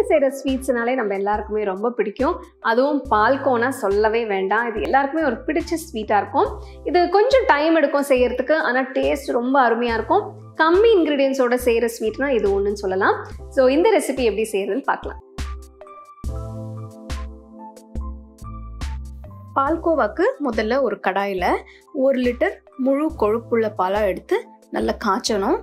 வீட்டில் செய்கிற ஸ்வீட்ஸ்னாலே நம்ம எல்லாருக்குமே ரொம்ப பிடிக்கும் அதுவும் பால்கோனா சொல்லவே வேண்டாம் இது எல்லாருக்குமே ஒரு பிடிச்ச ஸ்வீட்டாக இருக்கும் இது கொஞ்சம் டைம் எடுக்கும் செய்யறதுக்கு ஆனால் டேஸ்ட் ரொம்ப அருமையாக இருக்கும் கம்மி இன்க்ரீடியன்ஸோட செய்கிற ஸ்வீட்னா இது ஒன்றுன்னு சொல்லலாம் ஸோ இந்த ரெசிபி எப்படி செய்யறதுன்னு பார்க்கலாம் பால்கோவாக்கு முதல்ல ஒரு கடாயில் ஒரு லிட்டர் முழு கொழுப்புள்ள பாலாக எடுத்து நல்லா காய்ச்சணும்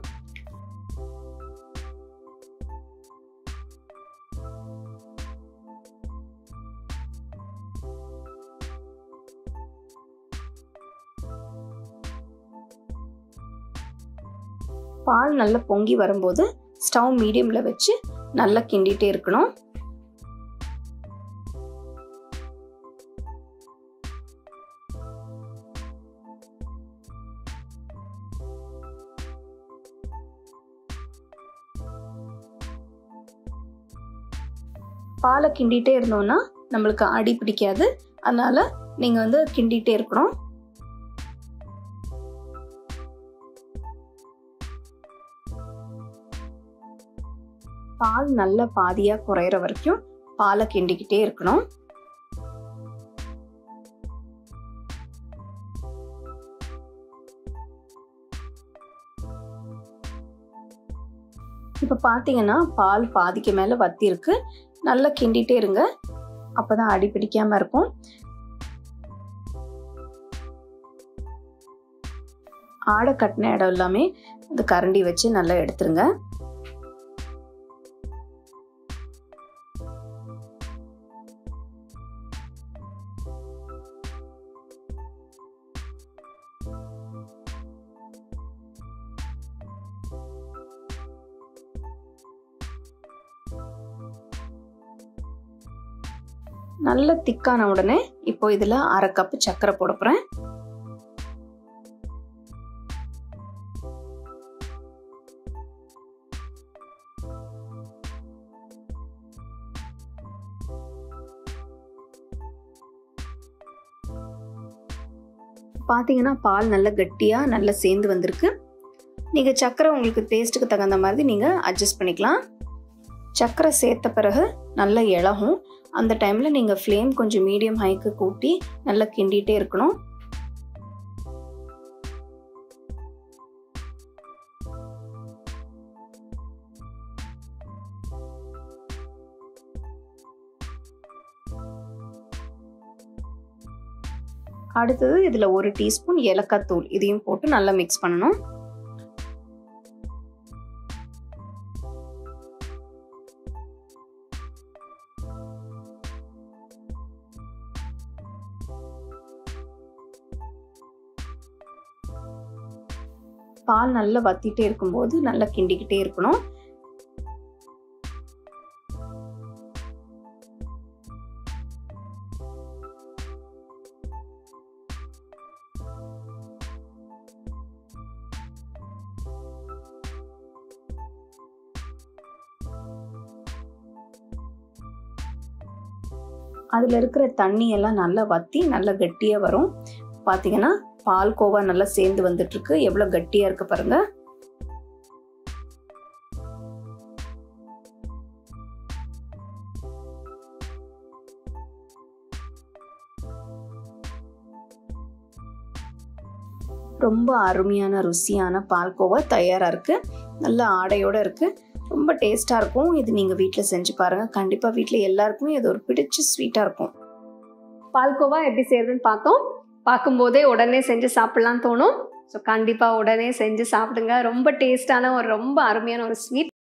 பால் நல்லா பொங்கி வரும்போது ஸ்டவ் மீடியமில் வச்சு நல்லா கிண்டிகிட்டே இருக்கணும் பாலை கிண்டிகிட்டே இருந்தோம்னா நம்மளுக்கு அடி பிடிக்காது அதனால நீங்கள் வந்து கிண்டிகிட்டே இருக்கணும் பால் நல்லா பாதியாக குறையிற வரைக்கும் பாலை கிண்டிக்கிட்டே இருக்கணும் இப்போ பார்த்தீங்கன்னா பால் பாதிக்கு மேலே வத்தி இருக்கு நல்லா கிண்டிகிட்டே இருங்க அப்போ தான் அடி பிடிக்காமல் இருக்கும் ஆடை கட்டின இடம் எல்லாமே இந்த கரண்டி வச்சு நல்லா எடுத்துருங்க நல்ல திக்கான உடனே இப்போ இதில் அரை கப்பு சர்க்கரை போட போகிறேன் பார்த்தீங்கன்னா பால் நல்ல கட்டியாக நல்லா சேர்ந்து வந்திருக்கு நீங்கள் சர்க்கரை உங்களுக்கு டேஸ்ட்டுக்கு தகுந்த மாதிரி நீங்கள் அட்ஜஸ்ட் பண்ணிக்கலாம் சர்க்கரை சேர்த்த பிறகு நல்லா இளகும் அந்த டைமில் நீங்கள் ஃப்ளேம் கொஞ்சம் மீடியம் ஹைக்கு கூட்டி நல்லா கிண்டிகிட்டே இருக்கணும் அடுத்தது இதில் ஒரு டீஸ்பூன் ஏலக்காய் தூள் இதையும் போட்டு நல்லா மிக்ஸ் பண்ணணும் பால் நல்லா வத்திட்டே இருக்கும்போது நல்லா கிண்டிக்கிட்டே இருக்கணும் அதில் இருக்கிற தண்ணி எல்லாம் நல்லா வற்றி நல்லா கட்டியாக வரும் பார்த்தீங்கன்னா பால் கோவா நல்லா சேர்ந்து வந்துட்டு இருக்கு எவ்வளோ கட்டியாக இருக்கு பாருங்க ரொம்ப அருமையான ருசியான பால்கோவா தயாராக இருக்குது நல்ல ஆடையோடு இருக்குது ரொம்ப டேஸ்ட்டாக இருக்கும் இது நீங்கள் வீட்டில் செஞ்சு பாருங்கள் கண்டிப்பாக வீட்டில் எல்லாருக்குமே இது ஒரு பிடிச்ச ஸ்வீட்டாக இருக்கும் பால்கோவா எப்படி செய்யறதுன்னு பார்த்தோம் பார்க்கும்போதே உடனே செஞ்சு சாப்பிட்லான்னு தோணும் ஸோ கண்டிப்பாக உடனே செஞ்சு சாப்பிடுங்க ரொம்ப டேஸ்டான ஒரு ரொம்ப அருமையான ஒரு ஸ்வீட்